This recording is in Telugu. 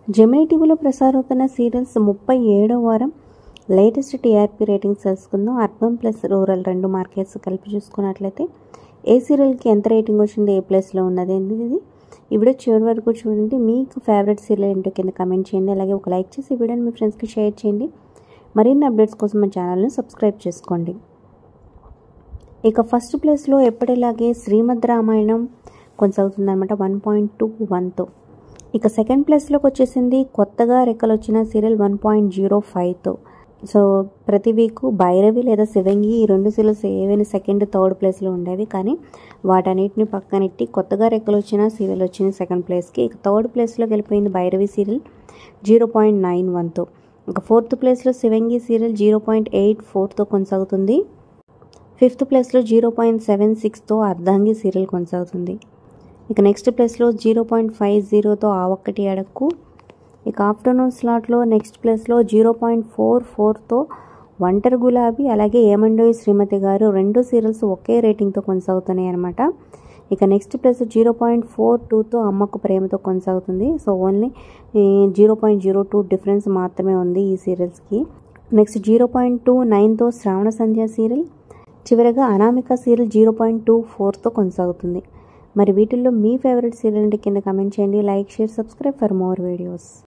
జెమినీ టీవీలో ప్రసారవుతున్న సీరియల్స్ ముప్పై ఏడో వారం లేటెస్ట్ టీఆర్పీ రేటింగ్స్ తెలుసుకుందాం అర్బన్ ప్లస్ రూరల్ రెండు మార్కెట్స్ కలిపి చూసుకున్నట్లయితే ఏ సీరియల్కి ఎంత రేటింగ్ వచ్చింది ఏ ప్లేస్లో ఉన్నది ఏంటి ఇది ఈ వీడియో చివరి వరకు చూడండి మీకు ఫేవరెట్ సీరియల్ ఏంటో కింద కమెంట్ చేయండి అలాగే ఒక లైక్ చేసి ఈ వీడియోని మీ ఫ్రెండ్స్కి షేర్ చేయండి మరిన్ని అప్డేట్స్ కోసం మా ఛానల్ని సబ్స్క్రైబ్ చేసుకోండి ఇక ఫస్ట్ ప్లేస్లో ఎప్పటిలాగే శ్రీమద్ రామాయణం కొనసాగుతుందన్నమాట వన్ పాయింట్ టూ వన్తో ఇక సెకండ్ ప్లేస్లోకి వచ్చేసింది కొత్తగా రెక్కలు వచ్చిన సీరియల్ వన్ పాయింట్ జీరో ఫైవ్తో సో ప్రతి వీక్ భైరవి లేదా శివంగి ఈ రెండు సీరియల్స్ ఏవైనా సెకండ్ థర్డ్ ప్లేస్లో ఉండేవి కానీ వాటన్నిటిని పక్కనెట్టి కొత్తగా రెక్కలు వచ్చిన సీరియల్ వచ్చింది సెకండ్ ప్లేస్కి ఇక థర్డ్ ప్లేస్లో వెళ్ళిపోయింది Bhairavi serial zero point nine వన్తో ఇక ఫోర్త్ ప్లేస్లో Shivangi serial zero point eight ఫోర్తో కొనసాగుతుంది ఫిఫ్త్ ప్లేస్లో జీరో పాయింట్ సెవెన్ సిక్స్తో అర్ధాంగి సీరియల్ కొనసాగుతుంది ఇక నెక్స్ట్ ప్లేస్లో జీరో పాయింట్ ఫైవ్ జీరోతో ఆ ఒక్కటి అడక్కు ఇక ఆఫ్టర్నూన్ స్లాట్లో నెక్స్ట్ ప్లేస్లో జీరో పాయింట్ ఫోర్ ఫోర్తో ఒంటరి గులాబీ అలాగే ఏమండోయి శ్రీమతి గారు రెండు సీరియల్స్ ఒకే రేటింగ్తో కొనసాగుతున్నాయి అనమాట ఇక next plus zero point four టూతో అమ్మకు ప్రేమతో కొనసాగుతుంది so only zero point zero two difference మాత్రమే ఉంది ఈ సీరియల్స్కి నెక్స్ట్ జీరో పాయింట్ టూ నైన్తో శ్రావణ సంధ్య సీరియల్ చివరగా Anamika serial zero point two ఫోర్తో కొనసాగుతుంది మరి వీటిల్లో మీ ఫేవరెట్ సీరియల్ కింద కమెంట్ చేయండి like share subscribe for more videos